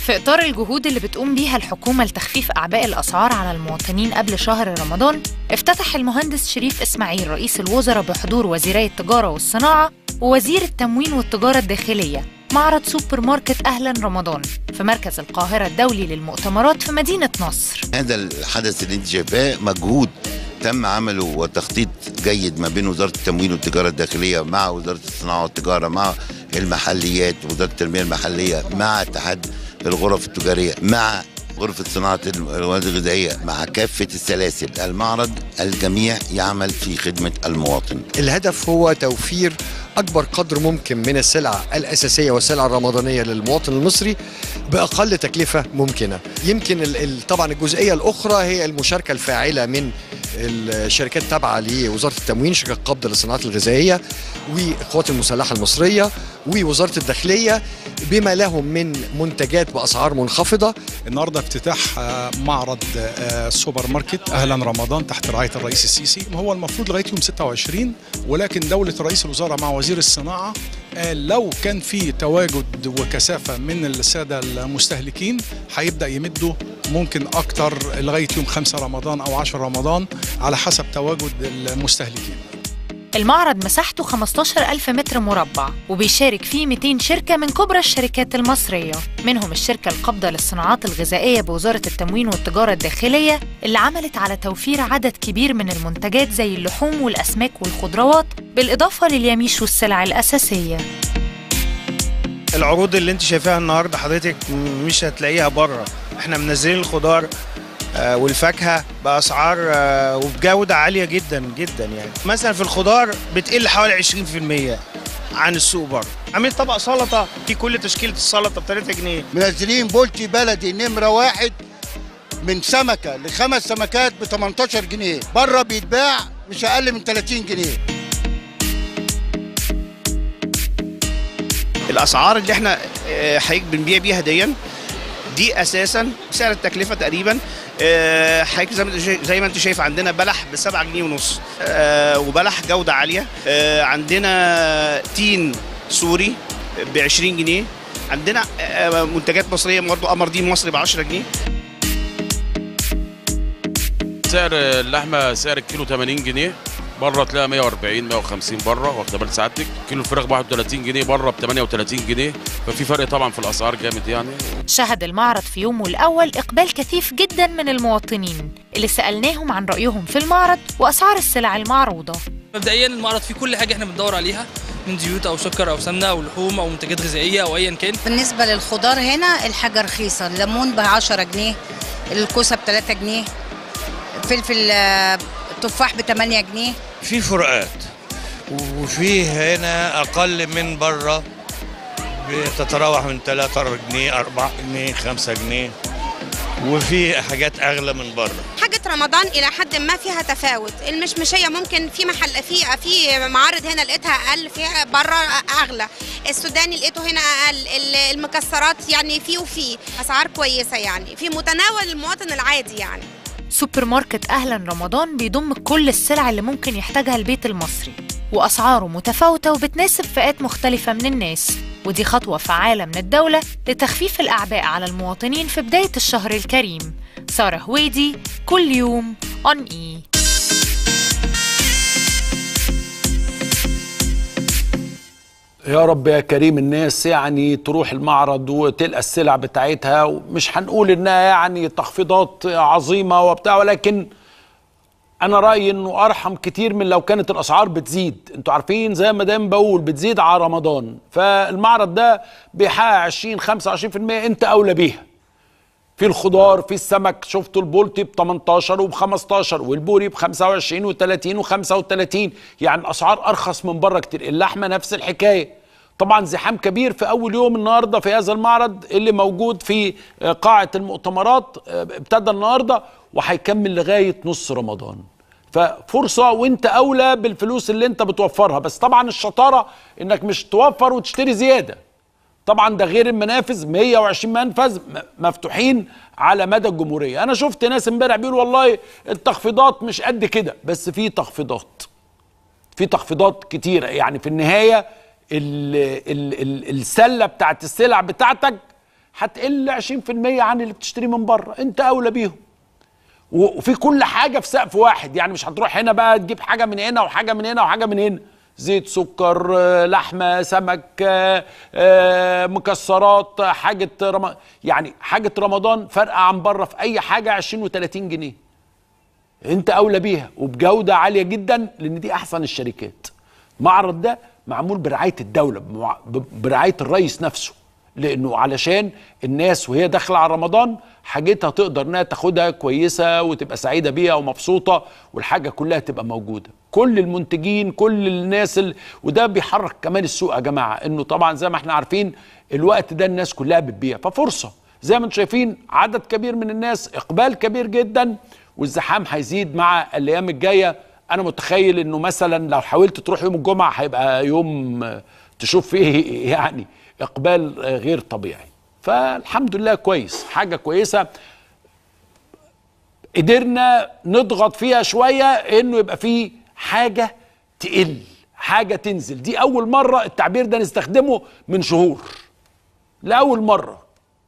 في إطار الجهود اللي بتقوم بيها الحكومة لتخفيف أعباء الأسعار على المواطنين قبل شهر رمضان افتتح المهندس شريف إسماعيل رئيس الوزراء بحضور وزيري التجارة والصناعة ووزير التموين والتجارة الداخلية معرض سوبر ماركت أهلا رمضان في مركز القاهرة الدولي للمؤتمرات في مدينة نصر هذا الحدث اللي انت شايفاه مجهود تم عمله وتخطيط جيد ما بين وزاره التموين والتجاره الداخليه مع وزاره الصناعه والتجاره مع المحليات وزاره التنميه المحليه مع اتحاد الغرف التجاريه مع غرفة صناعة المواد الغذائية مع كافة السلاسل المعرض الجميع يعمل في خدمة المواطن الهدف هو توفير أكبر قدر ممكن من السلع الأساسية والسلع الرمضانية للمواطن المصري بأقل تكلفة ممكنة يمكن ال- ال- طبعا الجزئية الأخرى هي المشاركة الفاعلة من الشركات التابعة لوزارة التموين شركة قبض للصناعات الغذائية والقوات المسلحة المصرية ووزارة الداخلية بما لهم من منتجات بأسعار منخفضة النهارده افتتاح آه، معرض آه، سوبر ماركت اهلا رمضان تحت رعايه الرئيس السيسي هو المفروض لغايه يوم 26 ولكن دوله رئيس الوزراء مع وزير الصناعه قال لو كان في تواجد وكثافه من الساده المستهلكين هيبدا يمدوا ممكن اكتر لغايه يوم 5 رمضان او 10 رمضان على حسب تواجد المستهلكين المعرض مساحته 15 ألف متر مربع وبيشارك فيه 200 شركة من كبرى الشركات المصرية منهم الشركة القابضة للصناعات الغذائية بوزارة التموين والتجارة الداخلية اللي عملت على توفير عدد كبير من المنتجات زي اللحوم والأسماك والخضروات بالإضافة لليميش والسلع الأساسية العروض اللي انت شايفاها النهارده حضرتك مش هتلاقيها بره احنا منزلين الخضار آه، والفاكهه باسعار آه، وبجوده عاليه جدا جدا يعني مثلا في الخضار بتقل حوالي 20% عن السوق بره عاملين طبق سلطه في كل تشكيله السلطه ب 3 جنيه منزلين بولتي بلدي نمرة واحد من سمكة لخمس سمكات ب 18 جنيه بره بيتباع مش أقل من 30 جنيه الاسعار اللي احنا آه، حضرتك بنبيع بيها ديا دي اساسا سعر التكلفه تقريبا آه، حضرتك زي ما انت شايف- زي ما انت شايف عندنا بلح ب 7 جنيه ونص آه، وبلح جوده عاليه آه، عندنا تين سوري ب 20 جنيه عندنا آه، منتجات مصريه برضه قمر دين مصري ب 10 جنيه سعر اللحمه سعر الكيلو 80 جنيه بره تلاقيها 140 150 بره واخده بال سعادتك كيلو الفراخ ب 31 جنيه بره ب 38 جنيه ففي فرق طبعا في الاسعار جامد يعني شهد المعرض في يومه الأول إقبال كثيف جدا من المواطنين اللي سألناهم عن رأيهم في المعرض وأسعار السلع المعروضة مبدئيا المعرض فيه كل حاجه احنا بندور عليها من زيوت او سكر او سمنه او لحوم او منتجات غذائيه او ايا كان بالنسبة للخضار هنا الحاجة رخيصة الليمون ب 10 جنيه الكوسة ب 3 جنيه فلفل آه، التفاح ب 8 جنيه في فروقات وفي هنا اقل من بره بتتراوح من 3 جنيه 4 جنيه 5 جنيه وفي حاجات اغلى من بره حاجة رمضان إلى حد ما فيها تفاوت المشمشية ممكن في محل في في معارض هنا لقيتها أقل فيها بره أغلى السوداني لقيته هنا أقل ال- المكسرات يعني في وفي أسعار كويسة يعني في متناول المواطن العادي يعني سوبر ماركت أهلا رمضان بيضم كل السلع اللي ممكن يحتاجها البيت المصري وأسعاره متفاوتة وبتناسب فئات مختلفة من الناس ودي خطوة فعالة من الدولة لتخفيف الأعباء على المواطنين في بداية الشهر الكريم سارة هويدي كل يوم on إي يا رب يا كريم الناس يعني تروح المعرض وتلقى السلع بتاعتها ومش هنقول انها يعني تخفيضات عظيمه وبتاع ولكن انا رايي انه ارحم كتير من لو كانت الاسعار بتزيد انتوا عارفين زي ما دايما بقول بتزيد على رمضان فالمعرض ده بيحقق 20 25% انت اولى بيها في الخضار في السمك شفتوا البولتي ب 18 وب 15 والبوري ب 25 و30 و35 يعني الاسعار ارخص من بره كتير اللحمه نفس الحكايه طبعا زحام كبير في اول يوم النهارده في هذا المعرض اللي موجود في آه، قاعه المؤتمرات آه، ابتدى النهارده وهيكمل لغايه نص رمضان ففرصه وانت اولى بالفلوس اللي انت بتوفرها بس طبعا الشطاره انك مش توفر وتشتري زياده طبعا ده غير المنافذ 120 منفذ م- مفتوحين على مدى الجمهوريه انا شفت ناس امبارح بيقولوا والله التخفيضات مش قد كده بس في تخفيضات في تخفيضات كتيره يعني في النهايه ال ال ال السله بتاعت السلع بتاعتك هتقل 20% عن اللي بتشتريه من بره انت اولى بيهم وفي كل حاجه في سقف واحد يعني مش هتروح هنا بقى تجيب حاجه من هنا وحاجه من هنا وحاجه من هنا زيت سكر آه، لحمه سمك آه، آه، مكسرات آه، حاجه رم... يعني حاجه رمضان فارقه عن بره في اي حاجه 20 و30 جنيه انت اولى بيها وبجوده عاليه جدا لان دي احسن الشركات المعرض ده معمول برعايه الدوله بمع- ب- برعايه الرئيس نفسه لانه علشان الناس وهي داخله على رمضان حاجتها تقدر انها تاخدها كويسه وتبقى سعيده بيها ومبسوطه والحاجه كلها تبقى موجوده كل المنتجين كل الناس ال... وده بيحرك كمان السوق يا جماعه انه طبعا زي ما احنا عارفين الوقت ده الناس كلها بتبيع ففرصه زي ما انتم شايفين عدد كبير من الناس اقبال كبير جدا والزحام هيزيد مع الايام الجايه انا متخيل انه مثلا لو حاولت تروح يوم الجمعه هيبقى يوم آه، تشوف فيه يعني اقبال آه، غير طبيعي فالحمد لله كويس حاجه كويسه قدرنا نضغط فيها شويه انه يبقى فيه حاجه تقل حاجه تنزل دي اول مره التعبير ده نستخدمه من شهور لاول مره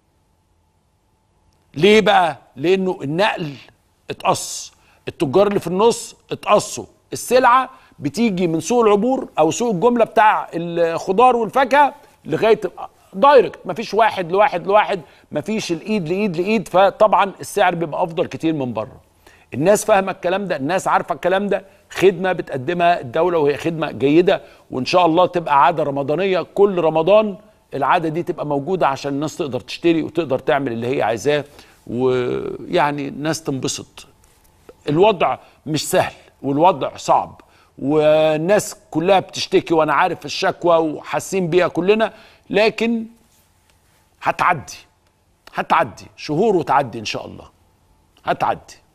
ليه بقى لانه النقل اتقص التجار اللي في النص اتقصوا السلعه بتيجي من سوق العبور او سوق الجمله بتاع الخضار والفاكهه لغايه دايركت مفيش واحد لواحد لواحد مفيش الايد لايد لايد فطبعا السعر بيبقى افضل كتير من بره الناس فاهمه الكلام ده الناس عارفه الكلام ده خدمه بتقدمها الدوله وهي خدمه جيده وان شاء الله تبقى عاده رمضانيه كل رمضان العاده دي تبقى موجوده عشان الناس تقدر تشتري وتقدر تعمل اللي هي عايزاه ويعني الناس تنبسط الوضع مش سهل والوضع صعب والناس كلها بتشتكي وانا عارف الشكوى وحاسين بيها كلنا لكن هتعدي هتعدي شهور وتعدي ان شاء الله هتعدي